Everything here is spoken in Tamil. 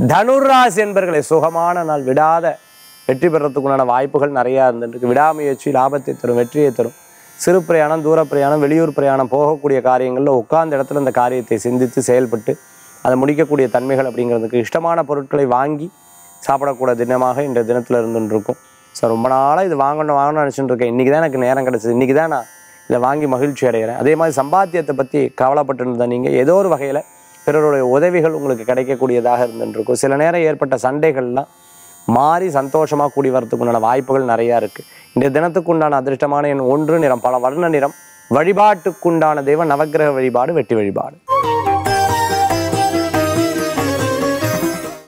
தனுராசி என்பர்களை சுகமான நாள் விடாத வெற்றி பெறத்துக்குண்டான வாய்ப்புகள் நிறையா இருந்துருக்கு விடாமுயற்சி லாபத்தை தரும் வெற்றியை தரும் சிறு பிரயாணம் தூர பிரயாணம் வெளியூர் பிரயாணம் போகக்கூடிய காரியங்களில் உட்கார்ந்த இடத்துல இந்த காரியத்தை சிந்தித்து செயல்பட்டு அதை முடிக்கக்கூடிய தன்மைகள் அப்படிங்கிறதுக்கு இஷ்டமான பொருட்களை வாங்கி சாப்பிடக்கூடிய தினமாக இந்த தினத்தில் இருந்துருக்கும் ஸோ ரொம்ப நாளாக இது வாங்கணும் வாங்கணும்னு நினச்சிட்டு இருக்கேன் இன்றைக்கி தான் எனக்கு நேரம் கிடச்சிது இன்றைக்கி தான் நான் இதை வாங்கி மகிழ்ச்சி அடைகிறேன் அதே மாதிரி சம்பாத்தியத்தை பற்றி கவலைப்பட்டு இருந்த நீங்கள் ஏதோ ஒரு வகையில் பிறருடைய உதவிகள் உங்களுக்கு கிடைக்கக்கூடியதாக இருந்துருக்கும் சில நேரம் ஏற்பட்ட சண்டைகள்லாம் மாறி சந்தோஷமாக கூடி வரத்துக்குண்டான வாய்ப்புகள் நிறையா இருக்குது இந்த தினத்துக்குண்டான அதிர்ஷ்டமான எண் ஒன்று நிறம் பல வர்ண நிறம் வழிபாட்டுக்குண்டான தெய்வம் நவக்கிரக வழிபாடு வெட்டி வழிபாடு